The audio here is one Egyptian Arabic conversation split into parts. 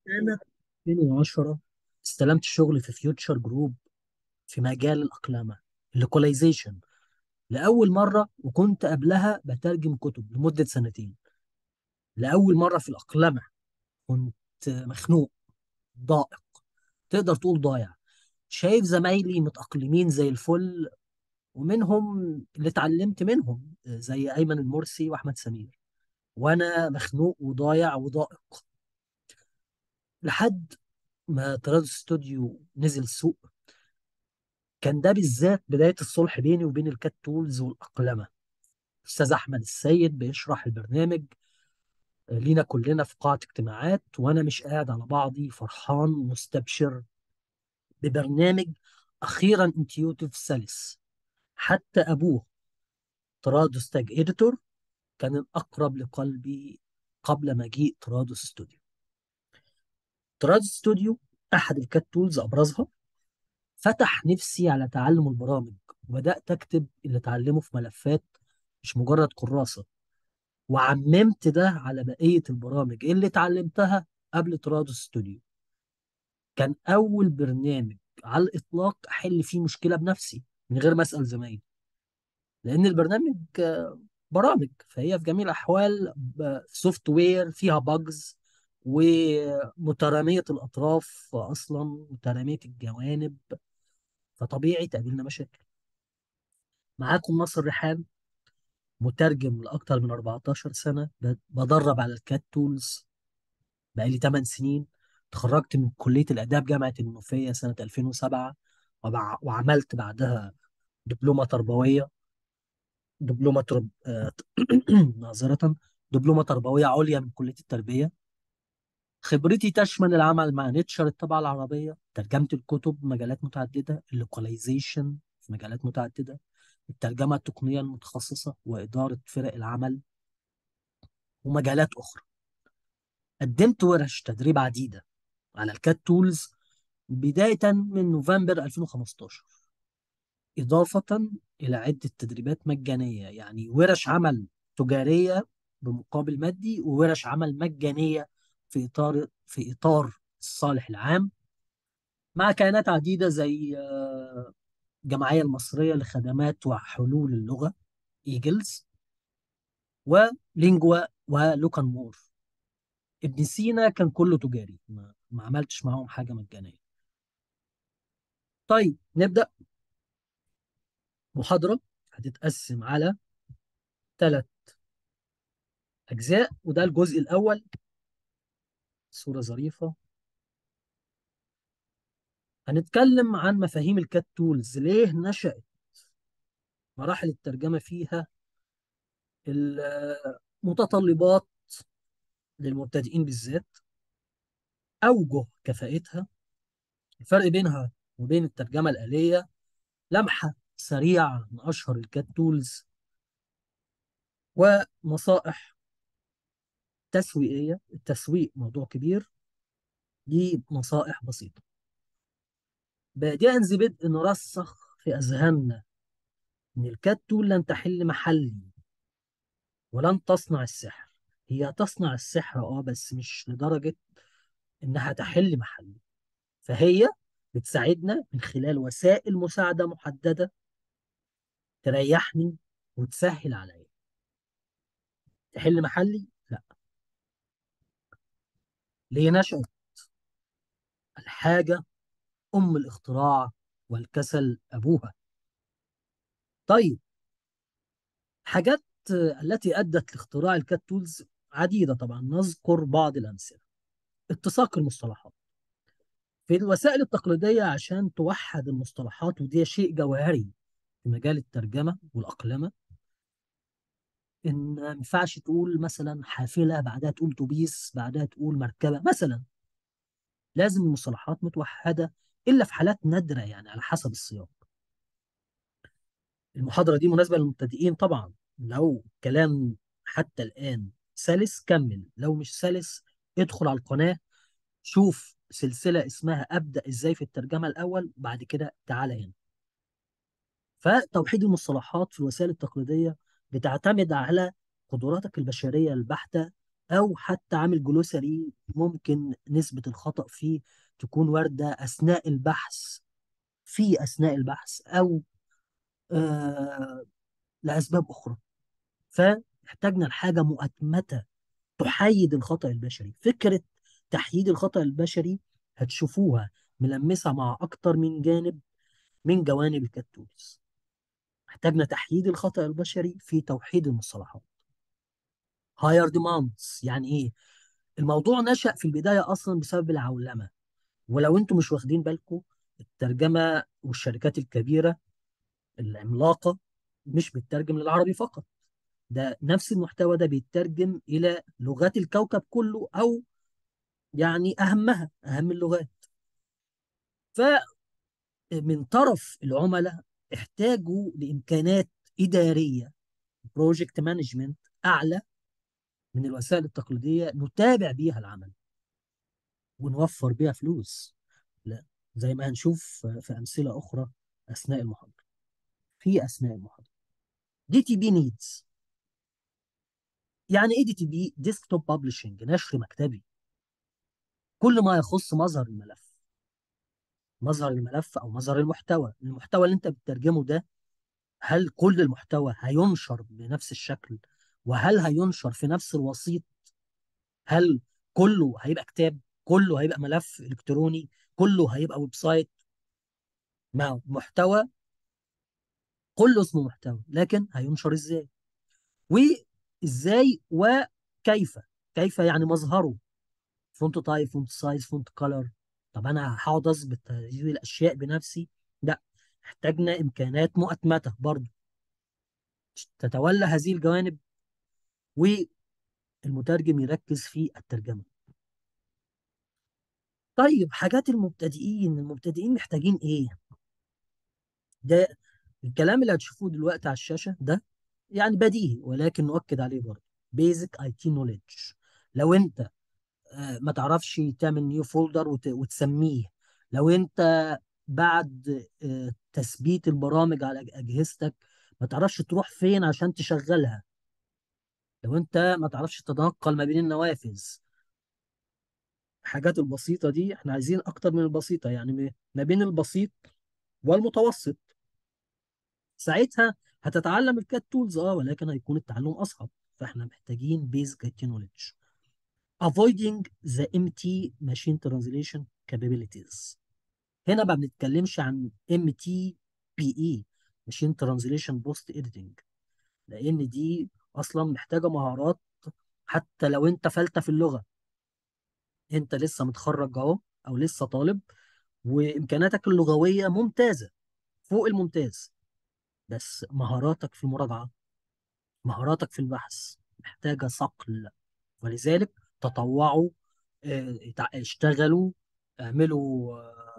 سنة 2010 استلمت شغل في فيوتشر جروب في مجال الأقلامة اللوكاليزيشن لأول مرة وكنت قبلها بترجم كتب لمدة سنتين لأول مرة في الأقلمة كنت مخنوق ضائق تقدر تقول ضايع شايف زمايلي متأقلمين زي الفل ومنهم اللي اتعلمت منهم زي أيمن المرسي وأحمد سمير وأنا مخنوق وضايع وضائق لحد ما تراد ستوديو نزل السوق كان ده بالذات بداية الصلح بيني وبين الكات تولز والأقلمة أستاذ أحمد السيد بيشرح البرنامج لينا كلنا في قاعة اجتماعات وأنا مش قاعد على بعضي فرحان مستبشر ببرنامج أخيرا انتيوتيف سلس حتى أبوه ترادو ستاج إديتور كان الأقرب لقلبي قبل مجيء ترادو ستوديو ترادو ستوديو أحد الكات تولز أبرزها فتح نفسي على تعلم البرامج وبدأت أكتب اللي اتعلمه في ملفات مش مجرد كراسة وعممت ده على بقية البرامج اللي اتعلمتها قبل ترادو ستوديو كان أول برنامج على الإطلاق أحل فيه مشكلة بنفسي من غير ما أسأل زمايلي لأن البرنامج آه، برامج فهي في جميع الأحوال سوفت وير فيها باجز ومترامية الأطراف أصلا مترامية الجوانب فطبيعي تقابلنا مشاكل معاكم ناصر ريحان مترجم لأكثر من 14 سنة ب- بدرب على الكات تولز بقالي 8 سنين اتخرجت من كلية الآداب جامعة المنوفية سنة 2007 وبع- وعملت بعدها دبلومة تربوية دبلومة ترب... آه، معذرة دبلومة تربوية عليا من كلية التربية خبرتي تشمل العمل مع نيتشر الطبعة العربية ترجمة الكتب بمجالات متعددة اللوكاليزيشن في مجالات متعددة الترجمة التقنية المتخصصة وإدارة فرق العمل ومجالات أخرى قدمت ورش تدريب عديدة على الكات تولز بداية من نوفمبر 2015 إضافة إلى عدة تدريبات مجانية يعني ورش عمل تجارية بمقابل مادي وورش عمل مجانية في إطار في إطار الصالح العام مع كيانات عديدة زي آه، الجمعية المصرية لخدمات وحلول اللغة إيجلز ولينجوا ولوكان مور ابن سينا كان كله تجاري ما, ما عملتش معاهم حاجة مجانية طيب نبدأ محاضرة هتتقسم على ثلاث أجزاء وده الجزء الأول صورة ظريفة هنتكلم عن مفاهيم الكات تولز ليه نشأت مراحل الترجمة فيها المتطلبات للمبتدئين بالذات أوجه كفاءتها الفرق بينها وبين الترجمة الآلية لمحة سريعة من أشهر الكات تولز ونصائح تسويقية التسويق موضوع كبير دي نصائح بسيطة بادئا ذي بدء نرسخ في أذهاننا إن الكات تول لن تحل محلي ولن تصنع السحر هي تصنع السحر اه بس مش لدرجة إنها تحل محلي فهي بتساعدنا من خلال وسائل مساعدة محددة تريحني وتسهل عليا تحل محلي؟ لا ليه نشأت الحاجة أم الاختراع والكسل أبوها طيب حاجات التي أدت لاختراع الكات تولز عديدة طبعا نذكر بعض الأمثلة اتساق المصطلحات في الوسائل التقليدية عشان توحد المصطلحات ودي شيء جوهري في مجال الترجمة والأقلمة إن ما ينفعش تقول مثلا حافلة بعدها تقول أتوبيس بعدها تقول مركبة مثلا لازم المصطلحات متوحدة إلا في حالات نادرة يعني على حسب السياق المحاضرة دي مناسبة للمبتدئين طبعا لو كلام حتى الآن سلس كمل لو مش سلس ادخل على القناة شوف سلسلة اسمها أبدأ إزاي في الترجمة الأول وبعد كده تعالى هنا فتوحيد المصطلحات في الوسائل التقليدية بتعتمد على قدراتك البشرية البحتة او حتى عامل جلوسري ممكن نسبة الخطأ فيه تكون واردة اثناء البحث في اثناء البحث او آه لاسباب اخرى فاحتاجنا لحاجة مؤتمتة تحيد الخطأ البشري فكرة تحييد الخطأ البشري هتشوفوها ملمسة مع أكتر من جانب من جوانب الكتولز احتاجنا تحييد الخطأ البشري في توحيد المصطلحات هاير ديماندز يعني ايه الموضوع نشأ في البداية أصلا بسبب العولمة ولو انتم مش واخدين بالكم الترجمة والشركات الكبيرة العملاقة مش بتترجم للعربي فقط ده نفس المحتوى ده بيترجم إلى لغات الكوكب كله أو يعني أهمها أهم اللغات فمن طرف العملاء احتاجوا لإمكانات إدارية بروجكت مانجمنت أعلى من الوسائل التقليدية نتابع بيها العمل ونوفر بيها فلوس لا زي ما هنشوف في أمثلة أخرى أثناء المحاضرة في أثناء المحاضرة دي تي بي نيدز يعني ايه دي تي بي ديسكتوب بابلشنج نشر مكتبي كل ما يخص مظهر الملف مظهر الملف او مظهر المحتوى المحتوى اللي انت بتترجمه ده هل كل المحتوى هينشر بنفس الشكل وهل هينشر في نفس الوسيط هل كله هيبقى كتاب كله هيبقى ملف الكتروني كله هيبقى ويب سايت مع محتوى كله اسمه محتوى لكن هينشر ازاي وازاي وكيف كيف يعني مظهره فونت تايب فونت سايز فونت كولر طب انا هقعد اظبط هذه الاشياء بنفسي لا احتاجنا امكانات مؤتمته برضه تتولى هذه الجوانب والمترجم يركز في الترجمه طيب حاجات المبتدئين المبتدئين محتاجين ايه ده الكلام اللي هتشوفوه دلوقتي على الشاشه ده يعني بديهي ولكن نؤكد عليه برضه بيزك اي تي نوليدج لو انت ما تعرفش تعمل نيو فولدر وتسميه لو انت بعد تثبيت البرامج على اجهزتك ما تعرفش تروح فين عشان تشغلها لو انت ما تعرفش تتنقل ما بين النوافذ الحاجات البسيطة دي احنا عايزين اكتر من البسيطة يعني ما بين البسيط والمتوسط ساعتها هتتعلم الكات تولز اه ولكن هيكون التعلم اصعب فاحنا محتاجين بيزك اي نوليدج avoiding the empty machine translation capabilities هنا ما بنتكلمش عن MTPE machine translation post editing لان دي اصلا محتاجه مهارات حتى لو انت فلتة في اللغه انت لسه متخرج اهو او لسه طالب وامكاناتك اللغويه ممتازه فوق الممتاز بس مهاراتك في المراجعه مهاراتك في البحث محتاجه صقل ولذلك تطوعوا اشتغلوا اعملوا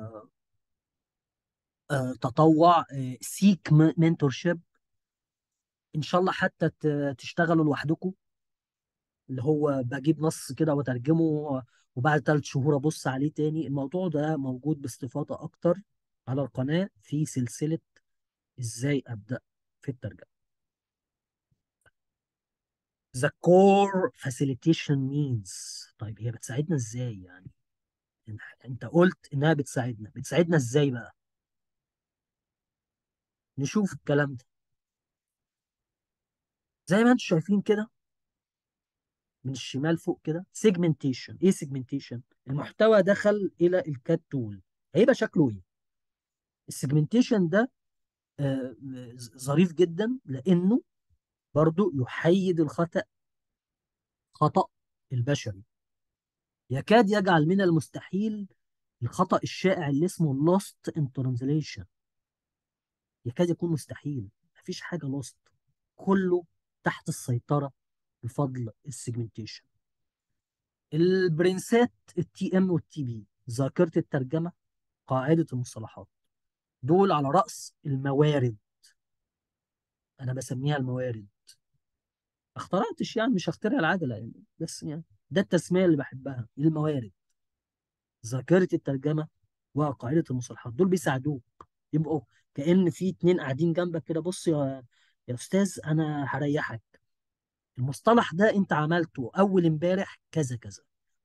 تطوع سيك منتورشيب ان شاء الله حتى تشتغلوا لوحدكم اللي هو بجيب نص كده وترجمه وبعد ثلاث شهور ابص عليه تاني الموضوع ده موجود باستفاضه اكتر على القناه في سلسله ازاي ابدا في الترجمه the core facilitation means طيب هي بتساعدنا ازاي يعني انت قلت انها بتساعدنا بتساعدنا ازاي بقى نشوف الكلام ده زي ما انتم شايفين كده من الشمال فوق كده سيجمنتيشن ايه سيجمنتيشن المحتوى دخل الى الكات تول هيبقى شكله ايه السيجمنتيشن ده آه ظريف جدا لانه برضو يحيد الخطأ خطأ البشري يكاد يجعل من المستحيل الخطأ الشائع اللي اسمه lost in translation يكاد يكون مستحيل مفيش حاجة lost كله تحت السيطرة بفضل السيجمنتيشن البرنسات التي ام والتي بي ذاكرة الترجمة قاعدة المصطلحات دول على رأس الموارد أنا بسميها الموارد اخترعتش يعني مش هخترع العجلة يعني بس يعني ده التسمية اللي بحبها الموارد ذاكرة الترجمة وقاعدة المصطلحات دول بيساعدوك يبقوا كأن في اتنين قاعدين جنبك كده بص يا يا أستاذ أنا هريحك المصطلح ده انت عملته اول امبارح كذا كذا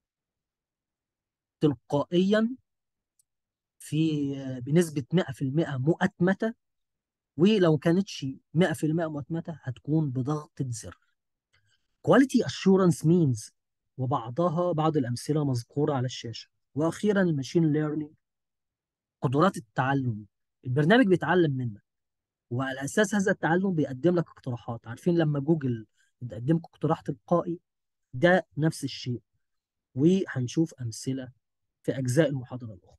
تلقائيا في بنسبة 100% مؤتمتة ولو كانتش 100% مؤتمتة هتكون بضغطة زر Quality Assurance means وبعضها بعض الأمثلة مذكورة على الشاشة وأخيرا الماشين ليرنينج قدرات التعلم البرنامج بيتعلم منك وعلى أساس هذا التعلم بيقدم لك اقتراحات عارفين لما جوجل بتقدم لك اقتراح تلقائي ده نفس الشيء وهنشوف أمثلة في أجزاء المحاضرة الأخرى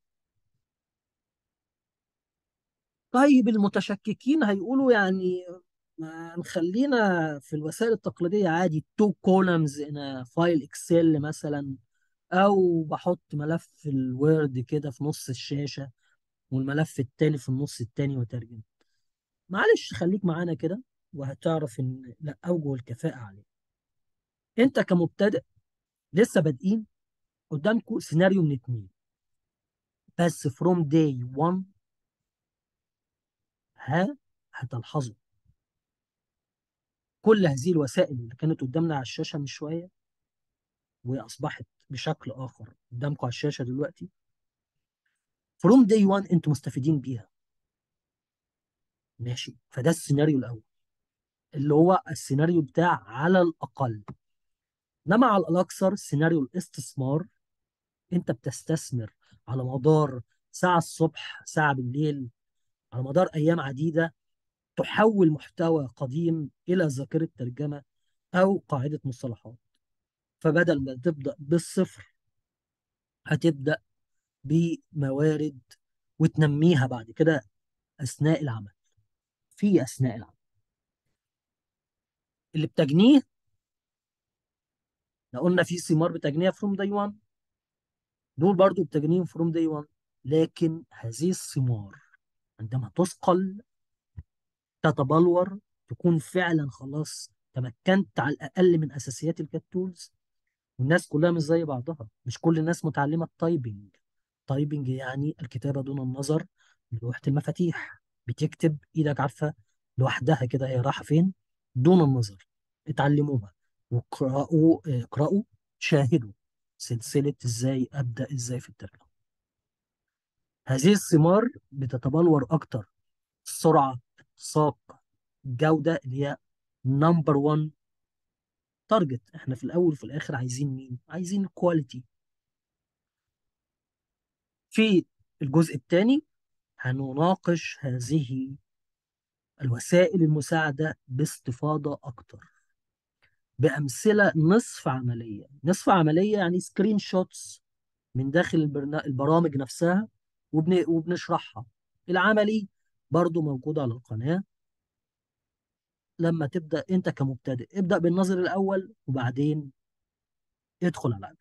طيب المتشككين هيقولوا يعني ما نخلينا في الوسائل التقليدية عادي تو كولمز ان فايل اكسل مثلا او بحط ملف في الوورد كده في نص الشاشة والملف التاني في النص التاني وترجم معلش خليك معانا كده وهتعرف ان لا اوجه الكفاءة عليه انت كمبتدئ لسه بادئين قدامكم سيناريو من اتنين بس فروم داي 1 ها هتلحظوا كل هذه الوسائل اللي كانت قدامنا على الشاشة من شوية وأصبحت بشكل آخر قدامكم على الشاشة دلوقتي فروم داي 1 أنتم مستفيدين بيها ماشي فده السيناريو الأول اللي هو السيناريو بتاع على الأقل إنما على الأكثر سيناريو الاستثمار أنت بتستثمر على مدار ساعة الصبح ساعة بالليل على مدار أيام عديدة تحول محتوى قديم إلى ذاكرة ترجمة أو قاعدة مصطلحات فبدل ما تبدأ بالصفر هتبدأ بموارد وتنميها بعد كده أثناء العمل في أثناء العمل اللي بتجنيه لو قلنا في ثمار بتجنيها فروم داي 1 دول برضو بتجنيهم فروم داي 1 لكن هذه الثمار عندما تثقل تتبلور تكون فعلا خلاص تمكنت على الاقل من اساسيات الكات تولز والناس كلها مش زي بعضها مش كل الناس متعلمه التايبنج تايبنج يعني الكتابه دون النظر لوحه المفاتيح بتكتب ايدك عارفه لوحدها كده هي رايحه فين دون النظر اتعلموها واقرأوا اقرأوا شاهدوا سلسله ازاي ابدا ازاي في الترجمه هذه الثمار بتتبلور اكتر السرعه الاتساق الجوده اللي هي نمبر 1 تارجت احنا في الاول وفي الاخر عايزين مين عايزين الكواليتي في الجزء الثاني هنناقش هذه الوسائل المساعدة باستفاضة أكتر بأمثلة نصف عملية نصف عملية يعني سكرين شوتس من داخل البرنا... البرامج نفسها وبن... وبنشرحها العملي برضو موجود على القناة لما تبدأ أنت كمبتدئ ابدأ بالنظر الأول وبعدين ادخل على العمل